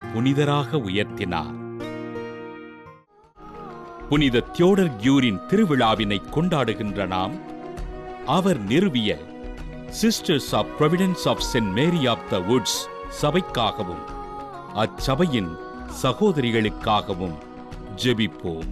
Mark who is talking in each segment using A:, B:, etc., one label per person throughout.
A: புனிதராக உயர்த்தினார் புனித தியோடர் கியூரின் திருவிழாவினை கொண்டாடுகின்ற நாம் அவர் நிறுவிய Sisters of Providence of Saint Mary of the Woods சபைக்காகவும் அச்சபையின் சகோதரிகளுக்காகவும் ஜெபிப்போம்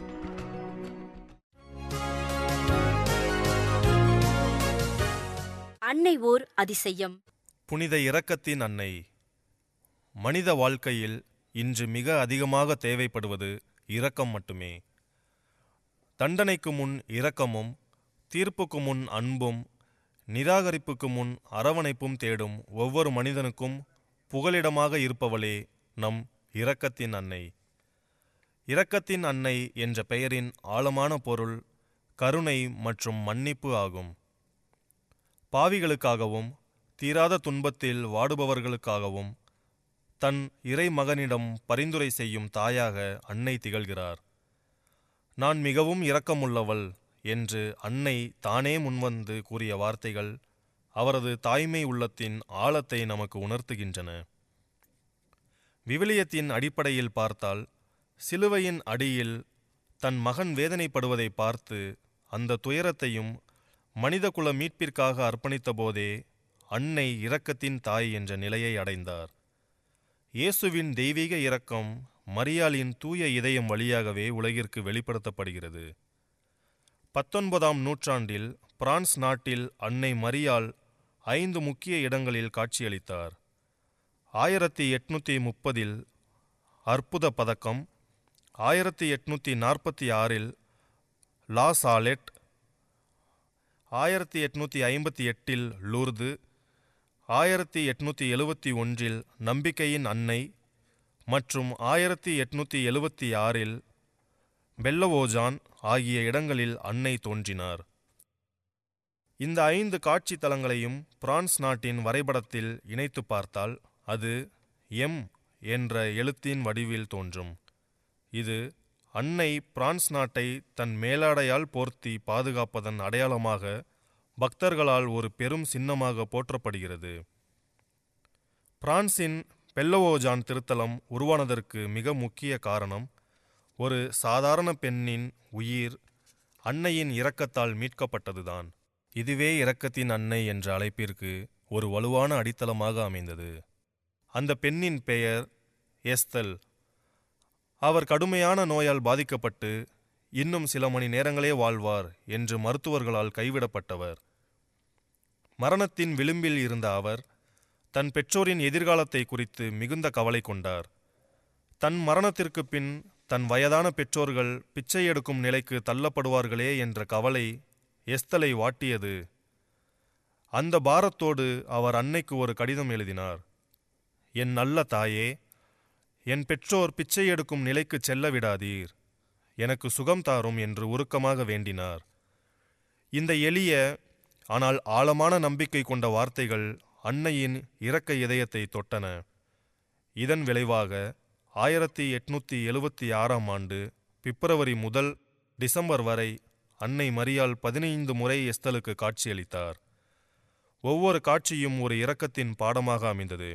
B: அன்னை ஓர் அதிசயம்
C: புனித இரக்கத்தின் அன்னை மனித வாழ்க்கையில் இன்று மிக அதிகமாக தேவைப்படுவது இரக்கம் மட்டுமே தண்டனைக்கு முன் இரக்கமும் தீர்ப்புக்கு முன் அன்பும் நிராகரிப்புக்கு முன் அரவணைப்பும் தேடும் ஒவ்வொரு மனிதனுக்கும் புகலிடமாக இருப்பவளே நம் இரக்கத்தின் அன்னை இரக்கத்தின் அன்னை என்ற பெயரின் ஆழமான பொருள் கருணை மற்றும் மன்னிப்பு ஆகும் பாவிகளுக்காகவும் தீராத துன்பத்தில் வாடுபவர்களுக்காகவும் தன் இறைமகனிடம் பரிந்துரை செய்யும் தாயாக அன்னை திகழ்கிறார் நான் மிகவும் இரக்கமுள்ளவள் என்று அன்னை தானே முன்வந்து கூறிய வார்த்தைகள் அவரது தாய்மை உள்ளத்தின் ஆழத்தை நமக்கு உணர்த்துகின்றன விவிலியத்தின் அடிப்படையில் பார்த்தால் சிலுவையின் அடியில் தன் மகன் வேதனைப்படுவதை பார்த்து அந்த துயரத்தையும் மனிதகுல மீட்பிற்காக அர்ப்பணித்தபோதே அன்னை இரக்கத்தின் தாய் என்ற நிலையை அடைந்தார் இயேசுவின் தெய்வீக இரக்கம் மரியாளின் தூய இதயம் வழியாகவே உலகிற்கு வெளிப்படுத்தப்படுகிறது பத்தொன்பதாம் நூற்றாண்டில் பிரான்ஸ் நாட்டில் அன்னை மரியாள் ஐந்து முக்கிய இடங்களில் காட்சியளித்தார் ஆயிரத்தி எட்நூற்றி முப்பதில் அற்புத பதக்கம் ஆயிரத்தி எட்நூற்றி நாற்பத்தி ஆறில் லா சாலெட் ஆயிரத்தி எட்நூற்றி ஐம்பத்தி எட்டில் லூர்து ஆயிரத்தி எட்நூற்றி எழுவத்தி ஒன்றில் நம்பிக்கையின் அன்னை மற்றும் ஆயிரத்தி எட்நூற்றி எழுவத்தி ஆறில் பெல்லவோஜான் ஆகிய இடங்களில் அன்னை தோன்றினார் இந்த ஐந்து காட்சி தலங்களையும் பிரான்ஸ் நாட்டின் வரைபடத்தில் இணைத்து பார்த்தால் அது எம் என்ற எழுத்தின் வடிவில் தோன்றும் இது அன்னை பிரான்ஸ் நாட்டை தன் மேலாடையால் போர்த்தி பாதுகாப்பதன் அடையாளமாக பக்தர்களால் ஒரு பெரும் சின்னமாக போற்றப்படுகிறது பிரான்சின் பெல்லவோஜான் திருத்தலம் உருவானதற்கு மிக முக்கிய காரணம் ஒரு சாதாரண பெண்ணின் உயிர் அன்னையின் இரக்கத்தால் மீட்கப்பட்டதுதான் இதுவே இரக்கத்தின் அன்னை என்ற அழைப்பிற்கு ஒரு வலுவான அடித்தளமாக அமைந்தது அந்த பெண்ணின் பெயர் எஸ்தல் அவர் கடுமையான நோயால் பாதிக்கப்பட்டு இன்னும் சில மணி நேரங்களே வாழ்வார் என்று மருத்துவர்களால் கைவிடப்பட்டவர் மரணத்தின் விளிம்பில் இருந்த அவர் தன் பெற்றோரின் எதிர்காலத்தை குறித்து மிகுந்த கவலை கொண்டார் தன் மரணத்திற்கு பின் தன் வயதான பெற்றோர்கள் பிச்சை எடுக்கும் நிலைக்கு தள்ளப்படுவார்களே என்ற கவலை எஸ்தலை வாட்டியது அந்த பாரத்தோடு அவர் அன்னைக்கு ஒரு கடிதம் எழுதினார் என் நல்ல தாயே என் பெற்றோர் பிச்சை எடுக்கும் நிலைக்கு செல்ல விடாதீர் எனக்கு சுகம் தாரும் என்று உருக்கமாக வேண்டினார் இந்த எளிய ஆனால் ஆழமான நம்பிக்கை கொண்ட வார்த்தைகள் அன்னையின் இரக்க இதயத்தை தொட்டன இதன் விளைவாக ஆயிரத்தி எட்நூற்றி எழுவத்தி ஆறாம் ஆண்டு பிப்ரவரி முதல் டிசம்பர் வரை அன்னை மரியாள் பதினைந்து முறை எஸ்தலுக்கு காட்சியளித்தார் ஒவ்வொரு காட்சியும் ஒரு இரக்கத்தின் பாடமாக அமைந்தது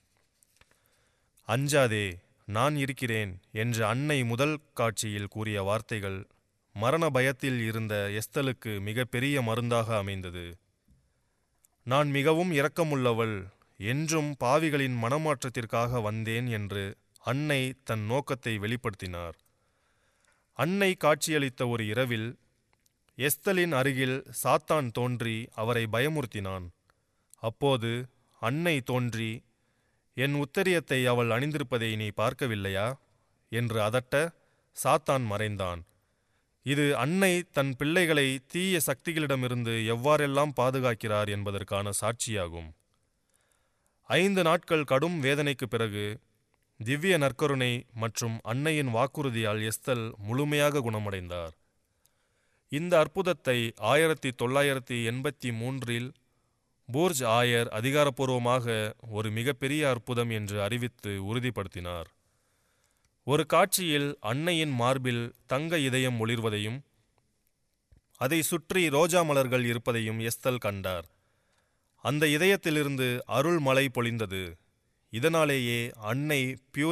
C: அஞ்சாதே நான் இருக்கிறேன் என்று அன்னை முதல் காட்சியில் கூறிய வார்த்தைகள் மரண பயத்தில் இருந்த எஸ்தலுக்கு மிக பெரிய மருந்தாக அமைந்தது நான் மிகவும் இரக்கமுள்ளவள் என்றும் பாவிகளின் மனமாற்றத்திற்காக வந்தேன் என்று அன்னை தன் நோக்கத்தை வெளிப்படுத்தினார் அன்னை காட்சியளித்த ஒரு இரவில் எஸ்தலின் அருகில் சாத்தான் தோன்றி அவரை பயமுறுத்தினான் அப்போது அன்னை தோன்றி என் உத்தரியத்தை அவள் அணிந்திருப்பதை நீ பார்க்கவில்லையா என்று அதட்ட சாத்தான் மறைந்தான் இது அன்னை தன் பிள்ளைகளை தீய சக்திகளிடமிருந்து எவ்வாறெல்லாம் பாதுகாக்கிறார் என்பதற்கான சாட்சியாகும் ஐந்து நாட்கள் கடும் வேதனைக்கு பிறகு திவ்ய நற்கருணை மற்றும் அன்னையின் வாக்குறுதியால் எஸ்தல் முழுமையாக குணமடைந்தார் இந்த அற்புதத்தை ஆயிரத்தி தொள்ளாயிரத்தி எண்பத்தி மூன்றில் பூர்ஜ் ஆயர் அதிகாரப்பூர்வமாக ஒரு மிகப்பெரிய அற்புதம் என்று அறிவித்து உறுதிப்படுத்தினார் ஒரு காட்சியில் அன்னையின் மார்பில் தங்க இதயம் ஒளிர்வதையும் அதை சுற்றி ரோஜா மலர்கள் இருப்பதையும் எஸ்தல் கண்டார் அந்த இதயத்திலிருந்து அருள் மழை பொழிந்தது இதனாலேயே அன்னை பியூரி